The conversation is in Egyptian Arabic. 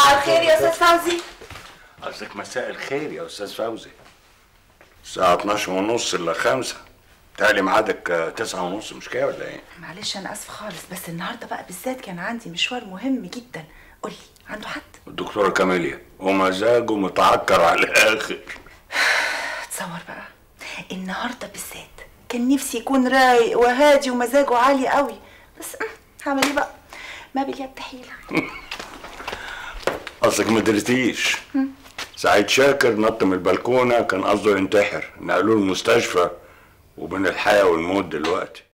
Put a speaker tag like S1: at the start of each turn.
S1: مساء الخير يا استاذ فوزي
S2: قصدك مساء الخير يا استاذ فوزي الساعة 12 ونص الا خمسة تالي ميعادك آه، تسعة ونص مش كده ولا ايه؟
S1: معلش انا اسفه خالص بس النهارده بقى بالذات كان عندي مشوار مهم جدا قولي عنده حد
S2: الدكتورة كاميليا ومزاجه متعكر على الآخر
S1: تصور بقى النهارده بالذات كان نفسي يكون رايق وهادي ومزاجه عالي قوي بس أم، هعمل ايه بقى ما باليد حيله
S2: أصلك ما درتيش سعيد شاكر نط من البلكونة كان قصده ينتحر نقلوه المستشفى وبين الحياة والموت دلوقتي